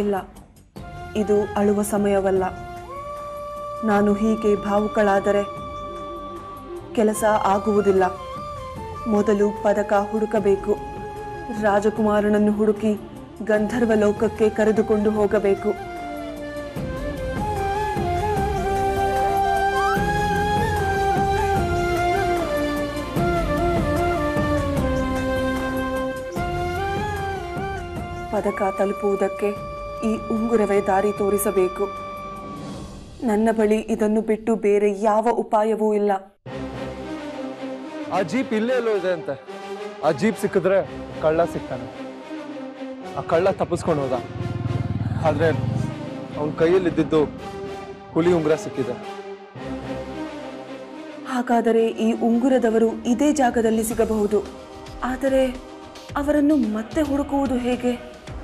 ಇಲ್ಲ ಇದು ಅಳುವ ಸಮಯವಲ್ಲ ನಾನು ಹೀಗೆ ಭಾವುಕಳಾದರೆ ಕೆಲಸ ಆಗುವುದಿಲ್ಲ ಮೊದಲು ಪದಕ ಹುಡುಕಬೇಕು ರಾಜಕುಮಾರನನ್ನು ಹುಡುಕಿ ಗಂಧರ್ವ ಲೋಕಕ್ಕೆ ಕರೆದುಕೊಂಡು ಹೋಗಬೇಕು ಪದಕ ತಲುಪುವುದಕ್ಕೆ ಈ ಉಂಗುರವೇ ದಾರಿ ತೋರಿಸಬೇಕು ನನ್ನ ಬಳಿ ಇದನ್ನು ಬಿಟ್ಟು ಬೇರೆ ಯಾವ ಉಪಾಯವೂ ಇಲ್ಲ ಆ ಜೀಪ್ ಇಲ್ಲೇ ಎಲ್ಲೋ ಇದೆ ಅಂತೆ ಆ ಜೀಪ್ ಸಿಕ್ಕಿದ್ರೆ ಕಳ್ಳ ಸಿಗ್ತಾನೆ ಆ ಕಳ್ಳ ತಪ್ಪಿಸ್ಕೊಂಡು ಹೋದ ಆದ್ರೆ ಅವನ ಕೈಯಲ್ಲಿದ್ದಿದ್ದು ಹುಲಿ ಉಂಗುರ ಸಿಕ್ಕಿದೆ ಹಾಗಾದರೆ ಈ ಉಂಗುರದವರು ಇದೇ ಜಾಗದಲ್ಲಿ ಸಿಗಬಹುದು ಆದರೆ ಅವರನ್ನು ಮತ್ತೆ ಹುಡುಕುವುದು ಹೇಗೆ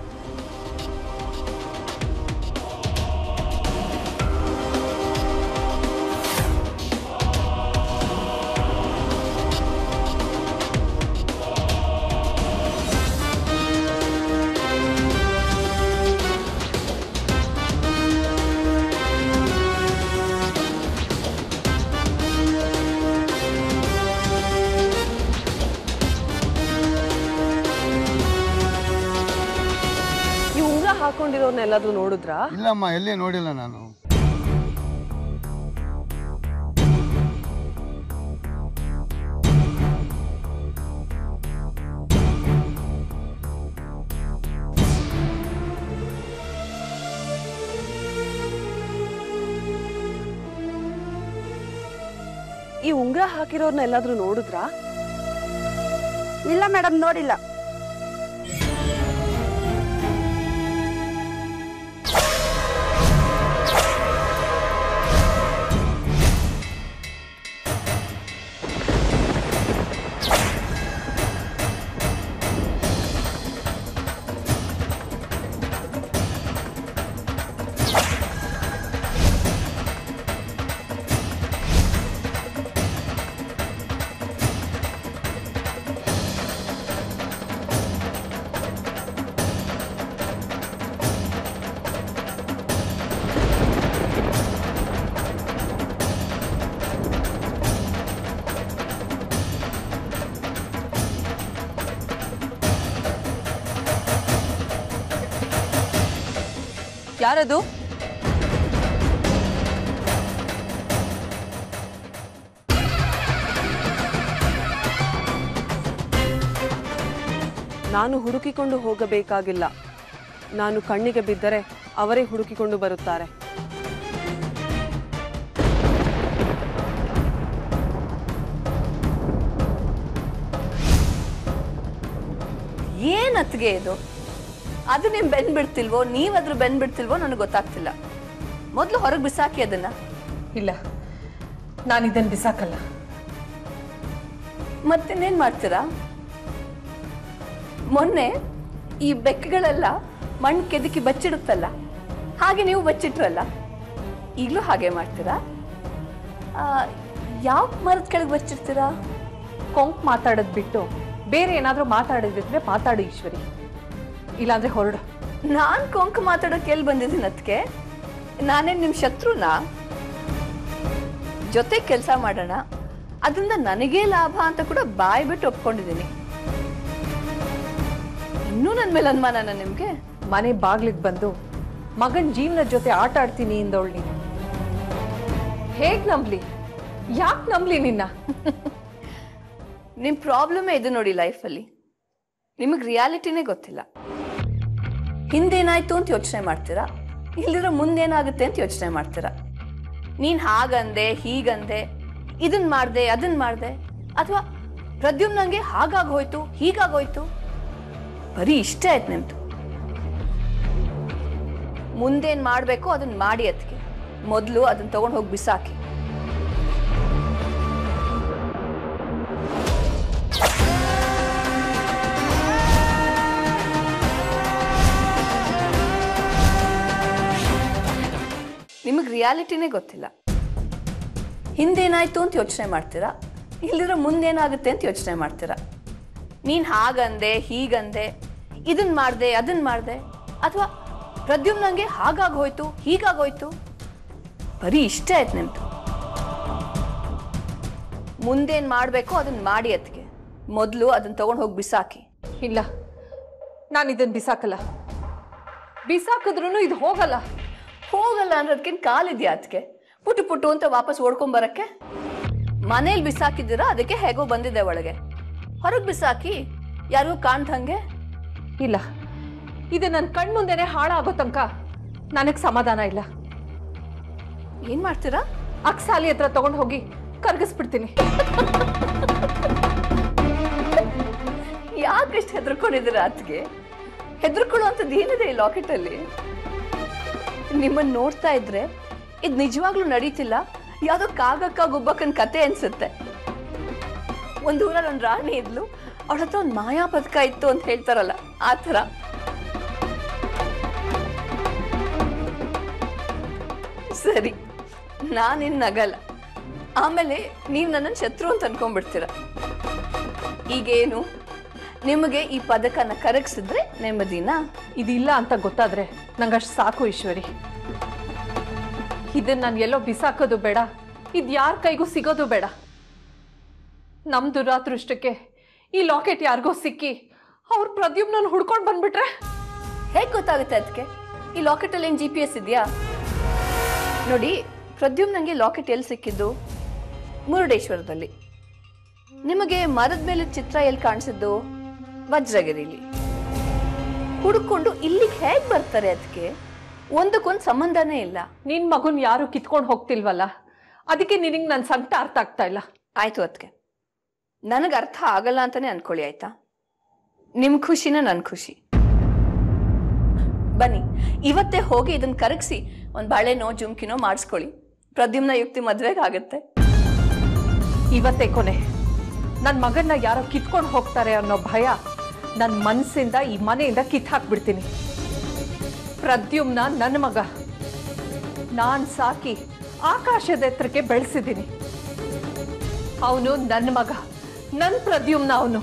ಈ ಉಂಗ್ರ ಹಾಕೊಂಡಿರೋರ್ನ ಎಲ್ಲಾದ್ರೂ ನೋಡಿದ್ರಾ ಇಲ್ಲಮ್ಮ ಎಲ್ಲಿ ನೋಡಿಲ್ಲ ನಾನು ಈ ಉಂಗ್ರ ಹಾಕಿರೋರ್ನ ಎಲ್ಲಾದ್ರೂ ನೋಡಿದ್ರಾ ಇಲ್ಲ ಮೇಡಮ್ ನೋಡಿಲ್ಲ ಯಾರದು ನಾನು ಹುಡುಕಿಕೊಂಡು ಹೋಗಬೇಕಾಗಿಲ್ಲ ನಾನು ಕಣ್ಣಿಗೆ ಬಿದ್ದರೆ ಅವರೇ ಹುಡುಕಿಕೊಂಡು ಬರುತ್ತಾರೆ ಏನ್ ಅತ್ಗೆ ಇದು ಅದು ನಿಮ್ ಬೆನ್ ಬಿಡ್ತಿಲ್ವೋ ನೀವಾದ್ರೂ ಬೆನ್ ಬಿಡ್ತಿಲ್ವೋ ನನಗೆ ಗೊತ್ತಾಗ್ತಿಲ್ಲ ಮೊದ್ಲು ಹೊರಗೆ ಬಿಸಾಕಿ ಅದನ್ನ ಇಲ್ಲ ನಾನು ಇದನ್ನು ಬಿಸಾಕಲ್ಲ ಮತ್ತಿನ್ನೇನ್ ಮಾಡ್ತೀರಾ ಮೊನ್ನೆ ಈ ಬೆಕ್ಕುಗಳೆಲ್ಲ ಮಣ್ಣು ಕೆದಕಿ ಬಚ್ಚಿಡುತ್ತಲ್ಲ ಹಾಗೆ ನೀವು ಬಚ್ಚಿಟ್ರಲ್ಲ ಈಗಲೂ ಹಾಗೆ ಮಾಡ್ತೀರಾ ಯಾವ ಮರದ ಕೆಳಗೆ ಬಚ್ಚಿಡ್ತೀರಾ ಕೊಂಕ್ ಮಾತಾಡೋದು ಬಿಟ್ಟು ಬೇರೆ ಏನಾದರೂ ಮಾತಾಡೋದಿದ್ರೆ ಮಾತಾಡು ಈಶ್ವರಿ ಇಲ್ಲಾಂದ್ರೆ ಹೊರಡು ನಾನ್ ಕೊಂಕ ಮಾತಾಡೋಕೆ ಎಲ್ಲಿ ಬಂದಿದ್ದೀನಿ ಅದಕ್ಕೆ ನಾನೇನ್ ನಿಮ್ ಶತ್ರುನಾ ಜೊತೆ ಕೆಲಸ ಮಾಡೋಣ ಅದರಿಂದ ನನಗೇ ಲಾಭ ಅಂತ ಕೂಡ ಬಾಯ್ ಬಿಟ್ಟು ಒಪ್ಕೊಂಡಿದ್ದೀನಿ ಇನ್ನೂ ನನ್ನ ಮೇಲೆ ಅನುಮಾನನ ನಿಮ್ಗೆ ಮನೆ ಬಾಗ್ಲಿಗೆ ಬಂದು ಮಗನ್ ಜೀವನದ ಜೊತೆ ಆಟ ಆಡ್ತೀನಿ ಇಂದವಳು ನೀನು ಹೇಗ್ ನಂಬ್ಲಿ ಯಾಕೆ ನಂಬ್ಲಿ ನಿನ್ನ ನಿಮ್ ಪ್ರಾಬ್ಲಮೇ ಇದು ನೋಡಿ ಲೈಫಲ್ಲಿ ನಿಮಗೆ ರಿಯಾಲಿಟಿನೇ ಗೊತ್ತಿಲ್ಲ ಹಿಂದೇನಾಯ್ತು ಅಂತ ಯೋಚನೆ ಮಾಡ್ತೀರಾ ಇಲ್ಲಿರೋ ಮುಂದೇನಾಗುತ್ತೆ ಅಂತ ಯೋಚನೆ ಮಾಡ್ತೀರಾ ನೀನ್ ಹಾಗಂದೆ ಹೀಗಂದೆ ಇದನ್ ಮಾಡ್ದೆ ಅದನ್ ಮಾಡ್ದೆ ಅಥವಾ ಪ್ರದ್ಯುಮ್ನಂಗೆ ಹಾಗಾಗೋಯ್ತು ಹೀಗಾಗೋಯ್ತು ಬರೀ ಇಷ್ಟೇ ಆಯ್ತು ನಿಮ್ದು ಮುಂದೇನ್ ಮಾಡ್ಬೇಕು ಅದನ್ನ ಮಾಡಿ ಅದಕ್ಕೆ ಮೊದಲು ಅದನ್ನ ತಗೊಂಡು ಹೋಗಿ ಬಿಸಾಕಿ ನಿಮಗೆ ರಿಯಾಲಿಟಿನೇ ಗೊತ್ತಿಲ್ಲ ಹಿಂದೇನಾಯ್ತು ಅಂತ ಯೋಚನೆ ಮಾಡ್ತೀರಾ ಇಲ್ಲಿರೋ ಮುಂದೇನಾಗುತ್ತೆ ಅಂತ ಯೋಚನೆ ಮಾಡ್ತೀರಾ ನೀನ್ ಹಾಗಂದೆ ಹೀಗಂದೆ ಇದನ್ ಮಾಡ್ದೆ ಅದನ್ ಮಾಡ್ದೆ ಅಥವಾ ಪ್ರದ್ಯುಮ್ನಂಗೆ ಹಾಗಾಗೋಯ್ತು ಹೀಗಾಗೋಯ್ತು ಬರೀ ಇಷ್ಟೇ ಆಯ್ತು ನಿಮ್ದು ಮುಂದೇನ್ ಮಾಡ್ಬೇಕೋ ಅದನ್ನ ಮಾಡಿ ಅದಕ್ಕೆ ಮೊದಲು ಅದನ್ನ ತಗೊಂಡು ಹೋಗಿ ಬಿಸಾಕಿ ಇಲ್ಲ ನಾನು ಇದನ್ನ ಬಿಸಾಕಲ್ಲ ಬಿಸಾಕಿದ್ರು ಇದು ಹೋಗಲ್ಲ ಹೋಗಲ್ಲ ಅಂದ್ರೆ ಅದಕ್ಕೇನು ಕಾಲಿದ್ಯಾ ಅದಕ್ಕೆ ಪುಟು ಪುಟು ಅಂತ ವಾಪಸ್ ಓಡ್ಕೊಂಡ್ ಬರಕ್ಕೆ ಮನೇಲಿ ಬಿಸಾಕಿದ್ದೀರಾ ಅದಕ್ಕೆ ಹೇಗೋ ಬಂದಿದೆ ಒಳಗೆ ಹೊರಗೆ ಬಿಸಾಕಿ ಯಾರಿಗೂ ಕಾಣ್ದಂಗೆ ಇಲ್ಲ ಇದು ನನ್ನ ಕಣ್ಮುಂದೆನೆ ಹಾಳಾಗೋ ತನಕ ನನಗೆ ಸಮಾಧಾನ ಇಲ್ಲ ಏನ್ ಮಾಡ್ತೀರಾ ಅಕ್ಸಾಲಿ ಹತ್ರ ತಗೊಂಡು ಹೋಗಿ ಕರ್ಗಿಸ್ಬಿಡ್ತೀನಿ ಯಾಕಷ್ಟು ಹೆದರ್ಕೊಂಡಿದ್ದೀರಾ ಅದಕ್ಕೆ ಹೆದರ್ಕೊಳ್ಳುವಂಥದ್ದು ಏನಿದೆ ಈ ಲಾಕೆಟ್ ಅಲ್ಲಿ ನಿಮ್ಮನ್ನ ನೋಡ್ತಾ ಇದ್ರೆ ಇದು ನಿಜವಾಗ್ಲೂ ನಡೀತಿಲ್ಲ ಯಾವ್ದೋ ಕಾಗಕ್ಕ ಗುಬ್ಬಕ್ಕನ್ ಕತೆ ಅನ್ಸುತ್ತೆ ಒಂದ್ ಊರಲ್ಲಿ ಒಂದು ರಾಣಿ ಇದ್ಲು ಅವಳ ಹತ್ರ ಒಂದು ಮಾಯಾ ಪದಕ ಇತ್ತು ಅಂತ ಹೇಳ್ತಾರಲ್ಲ ಆ ಥರ ಸರಿ ನಾನಿನ್ ನಗಲ್ಲ ಆಮೇಲೆ ನೀವು ನನ್ನನ್ನು ಶತ್ರು ಅಂತ ಅನ್ಕೊಂಡ್ಬಿಡ್ತೀರ ಈಗೇನು ನಿಮಗೆ ಈ ಪದಕನ ಕರಗಿಸಿದ್ರೆ ನೆಮ್ಮದಿನಾ ಇದಿಲ್ಲ ಅಂತ ಗೊತ್ತಾದ್ರೆ ನಂಗಷ್ಟು ಸಾಕು ಈಶ್ವರಿ ಇದನ್ನ ನಾನು ಎಲ್ಲೋ ಬಿಸಾಕೋದು ಬೇಡ ಇದು ಯಾರ ಕೈಗೂ ಸಿಗೋದು ಬೇಡ ನಮ್ಮ ದುರಾದೃಷ್ಟಕ್ಕೆ ಈ ಲಾಕೆಟ್ ಯಾರಿಗೋ ಸಿಕ್ಕಿ ಅವ್ರ ಪ್ರದ್ಯುಮ್ನ ಹುಡ್ಕೊಂಡು ಬಂದ್ಬಿಟ್ರೆ ಹೇಗೆ ಗೊತ್ತಾಗುತ್ತೆ ಅದಕ್ಕೆ ಈ ಲಾಕೆಟಲ್ಲಿ ಏನು ಜಿ ಪಿ ಎಸ್ ಇದೆಯಾ ನೋಡಿ ಪ್ರದ್ಯುಮ್ ನನಗೆ ಲಾಕೆಟ್ ಎಲ್ಲಿ ಸಿಕ್ಕಿದ್ದು ಮುರುಡೇಶ್ವರದಲ್ಲಿ ನಿಮಗೆ ಮರದ ಮೇಲೆ ಚಿತ್ರ ಎಲ್ಲಿ ಕಾಣಿಸಿದ್ದು ವಜ್ರಗಿರಿಲಿ ಹುಡುಕೊಂಡು ಇಲ್ಲಿಗೆ ಹೇಗೆ ಬರ್ತಾರೆ ಅದಕ್ಕೆ ಒಂದಕ್ಕೊಂದು ಸಂಬಂಧನೇ ಇಲ್ಲ ನಿನ್ ಮಗುನ್ ಯಾರು ಕಿತ್ಕೊಂಡು ಹೋಗ್ತಿಲ್ವಲ್ಲ ಅದಕ್ಕೆ ನಿನಗೆ ನನ್ನ ಸಂಕಟ ಅರ್ಥ ಆಗ್ತಾ ಇಲ್ಲ ಆಯ್ತು ಅದಕ್ಕೆ ನನಗೆ ಅರ್ಥ ಆಗಲ್ಲ ಅಂತಾನೆ ಅನ್ಕೊಳ್ಳಿ ಆಯ್ತಾ ನಿಮ್ ಖುಷಿನ ನನ್ನ ಖುಷಿ ಬನ್ನಿ ಇವತ್ತೇ ಹೋಗಿ ಇದನ್ನ ಕರಗಿಸಿ ಒಂದು ಬಾಳೆನೋ ಜುಮ್ಕಿನೋ ಮಾಡಿಸ್ಕೊಳ್ಳಿ ಪ್ರದ್ಯುಮ್ನ ಯುಕ್ತಿ ಮದ್ವೆಗೆ ಆಗುತ್ತೆ ಇವತ್ತೇ ಕೊನೆ ನನ್ನ ಮಗನ್ನ ಯಾರೋ ಕಿತ್ಕೊಂಡು ಹೋಗ್ತಾರೆ ಅನ್ನೋ ಭಯ ನನ್ನ ಮನಸ್ಸಿಂದ ಈ ಮನೆಯಿಂದ ಕಿತ್ ಹಾಕ್ಬಿಡ್ತೀನಿ ಪ್ರದ್ಯುಮ್ನ ನನ್ನ ಮಗ ನಾನ್ ಸಾಕಿ ಆಕಾಶದ ಎತ್ತರಕ್ಕೆ ಬೆಳೆಸಿದ್ದೀನಿ ಅವನು ನನ್ನ ಮಗ ನನ್ನ ಪ್ರದ್ಯುಮ್ನ ಅವನು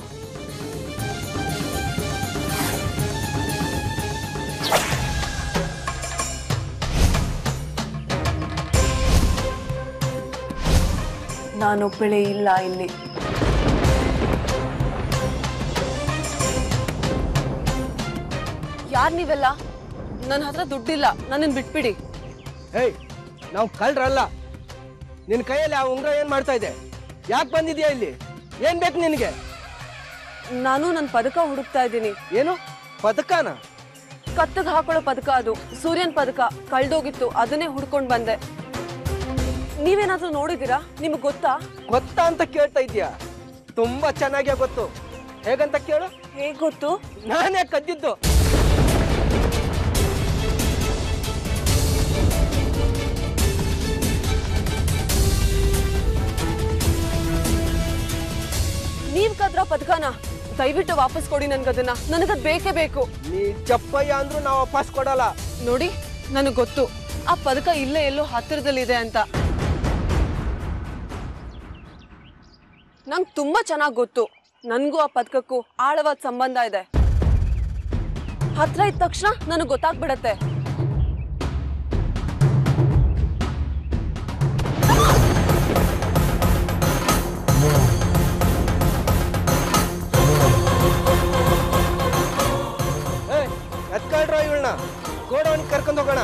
ನಾನೊಬ್ಬಳೇ ಇಲ್ಲ ಇಲ್ಲಿ ಯಾರ್ ನೀವೆಲ್ಲ ನನ್ನ ಹತ್ರ ದುಡ್ಡಿಲ್ಲ ನನ್ನನ್ನು ಬಿಟ್ಬಿಡಿ ಏಯ್ ನಾವು ಕಳ್ರಲ್ಲ ನಿನ್ನ ಕೈಯಲ್ಲಿ ಆ ಉಂಗ್ರ ಏನ್ ಮಾಡ್ತಾ ಇದೆ ಯಾಕೆ ಬಂದಿದ್ಯಾ ಇಲ್ಲಿ ಏನ್ ಬೇಕು ನಿನಗೆ ನಾನು ನನ್ನ ಪದಕ ಹುಡುಕ್ತಾ ಇದ್ದೀನಿ ಏನು ಪದಕನ ಕತ್ತಗ್ ಹಾಕೊಳ್ಳೋ ಪದಕ ಅದು ಸೂರ್ಯನ್ ಪದಕ ಕಳ್ದೋಗಿತ್ತು ಅದನ್ನೇ ಹುಡ್ಕೊಂಡ್ ಬಂದೆ ನೀವೇನಾದ್ರೂ ನೋಡಿದೀರಾ ನಿಮಗೆ ಗೊತ್ತಾ ಗೊತ್ತಾ ಅಂತ ಕೇಳ್ತಾ ಇದೀಯಾ ತುಂಬಾ ಚೆನ್ನಾಗೇ ಗೊತ್ತು ಹೇಗಂತ ಕೇಳು ಹೇಗ್ ಗೊತ್ತು ನಾನೇ ಕದ್ದಿದ್ದು ನೀವ್ ಕದ್ರ ಪದಕನ ದಯವಿಟ್ಟು ವಾಪಸ್ ಕೊಡಿ ನನ್ಗದನ್ನ ನನಗದ್ ಬೇಕೇ ಬೇಕು ನೀ ಚಪ್ಪಯ್ಯ ಅಂದ್ರೂ ನಾವು ವಾಪಸ್ ಕೊಡಲ್ಲ ನೋಡಿ ನನಗ್ ಗೊತ್ತು ಆ ಪದಕ ಇಲ್ಲೇ ಎಲ್ಲೋ ಹತ್ತಿರದಲ್ಲಿದೆ ಅಂತ ನಂಗೆ ತುಂಬಾ ಚೆನ್ನಾಗ್ ಗೊತ್ತು ನನ್ಗೂ ಆ ಪದಕಕ್ಕೂ ಆಳವಾದ ಸಂಬಂಧ ಇದೆ ಹತ್ರ ಇದ್ದ ತಕ್ಷಣ ನನಗ್ ಗೊತ್ತಾಗ್ಬಿಡತ್ತೆ ಏ ಎತ್ಕೊಳ್ರ ಇವಳನ್ನ ಗೋಡವನಿಗೆ ಕರ್ಕೊಂಡು ಹೋಗೋಣ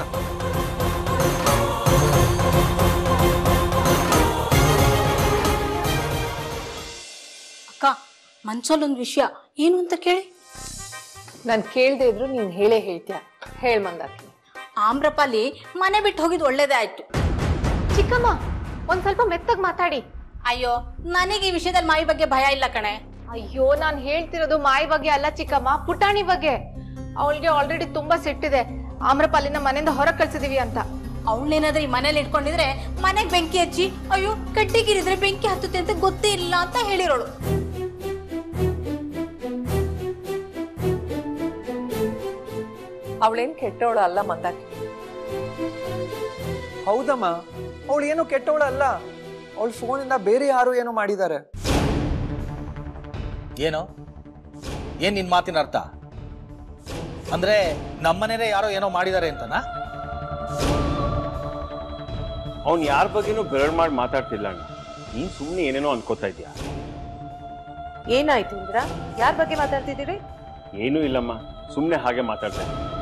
ಅಕ್ಕ ಮನ್ಸಲ್ಲೊಂದು ವಿಷಯ ಏನು ಅಂತ ಕೇಳಿ ನಾನು ಕೇಳದೆ ಇದ್ರು ನೀನು ಹೇಳೇ ಹೇಳ್ತೀಯ ಹೇಳ್ ಮಂದಾಕಿ ಆಮ್ರಪಾಲಿ ಮನೆ ಬಿಟ್ಟು ಹೋಗಿದ್ ಒಳ್ಳೇದೇ ಆಯ್ತು ಚಿಕ್ಕಮ್ಮ ಒಂದ್ ಸ್ವಲ್ಪ ಮೆತ್ತಗ್ ಮಾತಾಡಿ ಅಯ್ಯೋ ನನಗೆ ಈ ವಿಷಯದಲ್ಲಿ ಮಾಯಿ ಬಗ್ಗೆ ಭಯ ಇಲ್ಲ ಕಣೆ ಅಯ್ಯೋ ನಾನ್ ಹೇಳ್ತಿರೋದು ಮಾಯಿ ಬಗ್ಗೆ ಅಲ್ಲ ಚಿಕ್ಕಮ್ಮ ಪುಟಾಣಿ ಬಗ್ಗೆ ಅವಳಿಗೆ ಆಲ್ರೆಡಿ ತುಂಬಾ ಸಿಟ್ಟಿದೆ ಆಮ್ರಪಾಲಿನ ಮನೆಯಿಂದ ಹೊರಗ್ ಕಳ್ಸಿದೀವಿ ಅಂತ ಅವಳೇನಾದ್ರೂ ಈ ಮನೇಲಿ ಇಟ್ಕೊಂಡಿದ್ರೆ ಮನೆಗೆ ಬೆಂಕಿ ಹಚ್ಚಿ ಅಯ್ಯೋ ಕಡ್ಡಿಗಿರಿದ್ರೆ ಬೆಂಕಿ ಹತ್ತುತ್ತೆ ಅಂತ ಗೊತ್ತೇ ಇಲ್ಲ ಅಂತ ಹೇಳಿರೋಳು ಅವಳೇನ್ ಕೆಟ್ಟವಳು ಅಲ್ಲ ಮಂದಾಕಿ ಹೌದಮ್ಮ ಅವಳು ಏನು ಕೆಟ್ಟವಳು ಅಲ್ಲ ಅವಳ ಫೋನಿಂದ ಬೇರೆ ಯಾರು ಏನೋ ಮಾಡಿದ್ದಾರೆ ಏನು ಏನ್ ನಿನ್ ಮಾತಿನ ಅರ್ಥ ಅಂದ್ರೆ ನಮ್ಮನೇನೆ ಯಾರೋ ಏನೋ ಮಾಡಿದ್ದಾರೆ ಅಂತನಾ ಅವ್ನು ಯಾರ ಬಗ್ಗೆನೂ ಬೆರಳು ಮಾಡಿ ಮಾತಾಡ್ತಿಲ್ಲ ಅಣ್ಣ ನೀನ್ ಸುಮ್ಮನೆ ಏನೇನೋ ಅನ್ಕೋತಾ ಇದೀಯಾ ಏನಾಯ್ತು ಇಂದ್ರ ಯಾರ ಬಗ್ಗೆ ಮಾತಾಡ್ತಿದ್ದೀರಿ ಏನೂ ಇಲ್ಲಮ್ಮ ಸುಮ್ಮನೆ ಹಾಗೆ ಮಾತಾಡ್ತಾ ಇದ್ದೀನಿ.